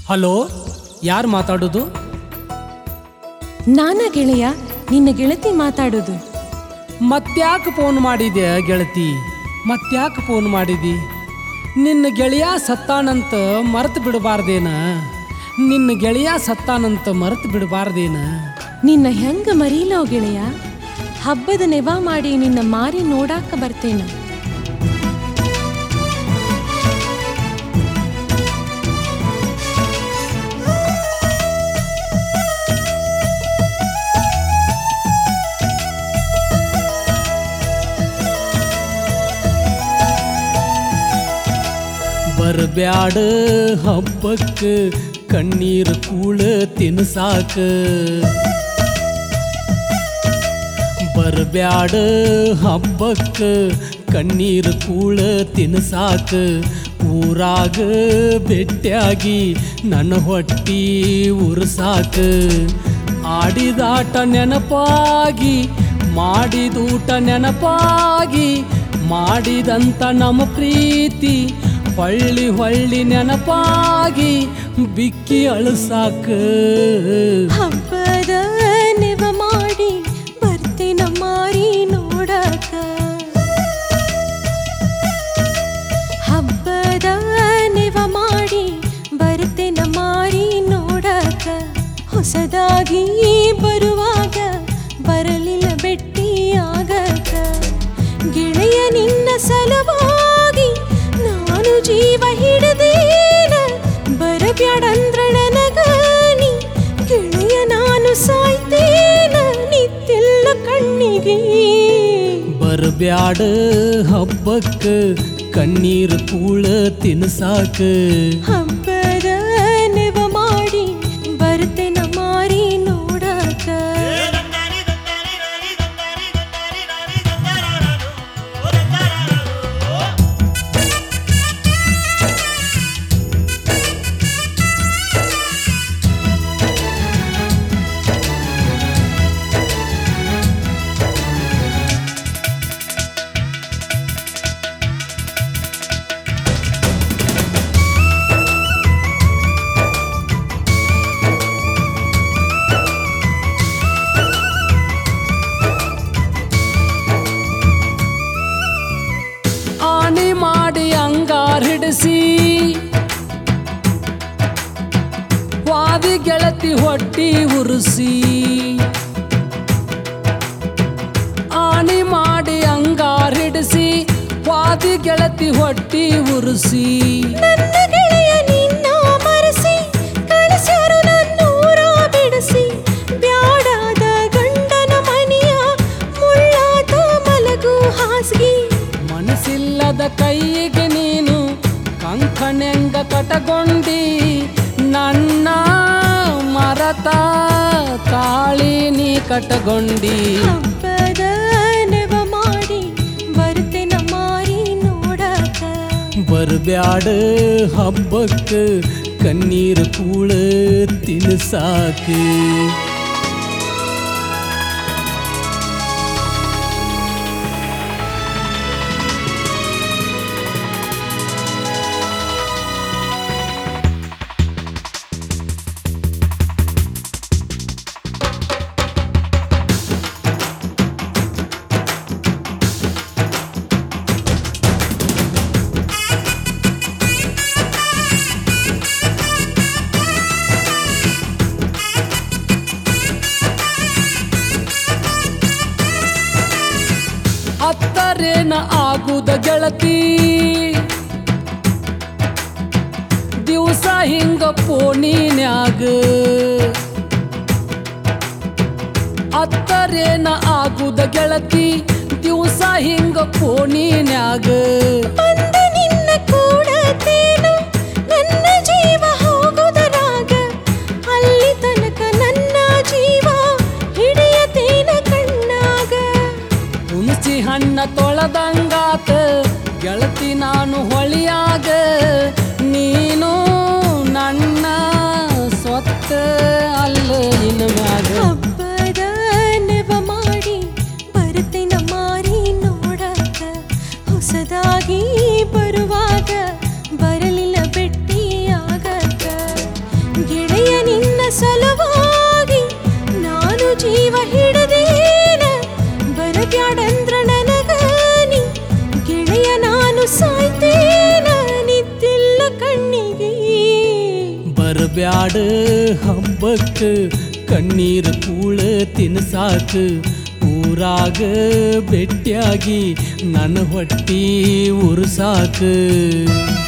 hello ಯಾರು ಮಾತಾಡೋದು ನಾನ ಗೆಳೆಯ ನಿನ್ನ ಗೆಳತಿ ಮಾತಾಡೋದು ಮತ್ತ್ಯಾಕೆ ಫೋನ್ ಮಾಡಿದೆ ಗೆಳತಿ ಮತ್ತ್ಯಾಕೆ ಫೋನ್ ಮಾಡಿದಿ ನಿನ್ನ ಗೆಳೆಯ ಸತ್ತಾನಂತ ಮರೆತು ಬಿಡಬಾರ್ದೇನ ನಿನ್ನ ಗೆಳೆಯ ಸತ್ತಾನಂತ ಮರೆತು ಬಿಡಬಾರ್ದೇನ ನಿನ್ನ ಹೆಂಗ ಮರೀಲೋ ಗೆಳೆಯ ಹಬ್ಬದ ನೆವ ಮಾಡಿ ನಿನ್ನ ಮಾರಿ ನೋಡಾಕ ಬರ್ತೇನ ಬರಬ್ಯಾಡ ಹಬ್ಬಕ್ಕೆ ಕಣ್ಣೀರು ಕೂಳ ತಿನ್ಸಾಕ ಬರಬ್ಯಾಡ ಹಬ್ಬಕ್ಕೆ ಕಣ್ಣೀರು ಕೂಳ ತಿನ್ಸಾಕ ಊರಾಗ ಬೆಟ್ಟಾಗಿ ನನ್ನ ಹೊಟ್ಟಿ ಉರ್ಸಾಕ ಆಡಿದಾಟ ನೆನಪಾಗಿ ಮಾಡಿದೂಟ ನೆನಪಾಗಿ ಮಾಡಿದಂತ ನಮ್ಮ ಪ್ರೀತಿ ಹೊಳ್ಳಿ ಹೊಳ್ಳಿ ನೆನಪಾಗಿ ಬಿಕ್ಕಿ ಅಳಸಾಕ ಹಬ್ಬದ ನೆವ ಮಾಡಿ ಬರ್ತೇನ ಮಾರಿ ನೋಡಾಕ ಹಬ್ಬದ ನೆವ ಮಾಡಿ ಬರ್ತೇನ ಮಾರಿ ನೋಡಾಕ ಹೊಸದಾಗಿ ಬರುವಾಗ ಬರಲಿಲ್ಲ ಬೆಟ್ಟಿ ಆಗಕ ಗೆಳೆಯ ನಿನ್ನ ಸಲುವಾಗಿ ನಾನು ಜೀವ ಹಿಡದೇನ ಬರಬ್ಯಾಡಂದ್ರ ನನಗ ನೀ ಗೆಳೆಯ ನಾನು ಸಾಯ್ತೇನ ನಿತ್ತಿಲ್ಲ ಕಣ್ಣಿಗೆ ಬರಬ್ಯಾಡ ಹಬ್ಬಕ್ಕೆ ಕಣ್ಣೀರು ಕೂಳ ತಿನ್ಸಾಕ ಹಬ್ಬದ ನೆವ ಮಾಡಿ ಬರ್ತೇನ ಮಾರಿ ನೋಡಾಕ ಆಣಿ ಮಾಡಿ ಅಂಗಾರ್ ಹಿಡಿಸಿ ವಾದಿ ಗೆಳತಿ ಹೊಟ್ಟಿ ಉರುಸಿ ಆಣಿ ಮಾಡಿ ಅಂಗಾರ್ ಹಿಡಿಸಿ ವಾದಿ ಗೆಳತಿ ಹೊಟ್ಟಿ ಉರುಸಿ ನನ್ನ ಗೆಳೆಯ ನಿನ್ನ ಮರೆಸಿ ಕಳಿಸ್ಯಾರು ನನ್ನೂರ ಬಿಡಿಸಿ ಬ್ಯಾಡಾದ ಗಂಡನ ಮನೆಯ ಮುಳ್ಳಾದ ಮಲಗು ಹಾಸ್ಗಿ ಮನಸ್ಸಿಲ್ಲದ ಕೈಗೆ ನೀನು ಕಂಕಣೆಂಗ ಕಟಗೊಂಡಿ ನನ್ನ ಮರತ ತಾಳಿ ನೀ ಕಟಗೊಂಡಿ ಹಬ್ಬದ ನೆವ ಮಾಡಿ ಬರ್ತೇನ ಮಾರಿ ನೋಡಾಕ ಬರಬ್ಯಾಡ ಹಬ್ಬಕ್ಕೆ ಕಣ್ಣೀರು ಕೂಳ ತಿನ್ಸಾಕ ಹತ್ತರೇನ ಆಗುದ ಗೆಳತಿ ದಿವಸ ಹಿಂಗ ಪೋಣಿನ್ಯಾಗ ಹತ್ತರೇನ ಆಗುದ ಗೆಳತಿ ದಿವಸ ಹಿಂಗ ಪೋಣಿನ್ಯಾಗ ಬಂದ ನಿನ್ನ ಕೂಡತೇನು ನನ್ನ ಜೀವ ಹೋಗುದರಾಗ ಅಲ್ಲಿ ತನಕ ನನ್ನ ಜೀವ ಹಿಡಿಯತೇನ ಕಣ್ಣಾಗ ಹುಣಸಿ ಹಣ್ಣ ತೊಳೆದಂಗಾತ ಗೆಳತಿ ನಾನು ಹೊಳಿಯಾಗ ನೀನು ನನ್ನ ಸ್ವತ್ತ ಅಲ್ಲ ಇನ್ನು ಮ್ಯಾಗ ಹಬ್ಬದ ನೆವ ಮಾಡಿ ಬರ್ತೇನ ಮಾರಿ ನೋಡಾಕ ಹೊಸದಾಗಿ ಬರುವಾಗ ಬರಲಿಲ್ಲ ಬೆಟ್ಟಿ ಆಗಕ ಸಲುವಾಗಿ ನಾನು ಜೀವ ಹಿಡದೇನ ಬರಬ್ಯಾಡಂದ್ರ ನನಗ ನೀ ಗೆಳೆಯ ನಾನು ಸಾಯ್ತೇನ ನಿದ್ದಿಲ್ಲ ಕಣ್ಣಿಗೆ ಬರಬ್ಯಾಡ ಹಬ್ಬಕ್ಕ ಕಣ್ಣೀರು ಕೂಳ ತಿನ್ಸಾಕ ಊರಾಗ ಭೆಟ್ಟಿಯಾಗಿ ನನ್ನ ಹೊಟ್ಟಿ ಉರ್ಸಾಕ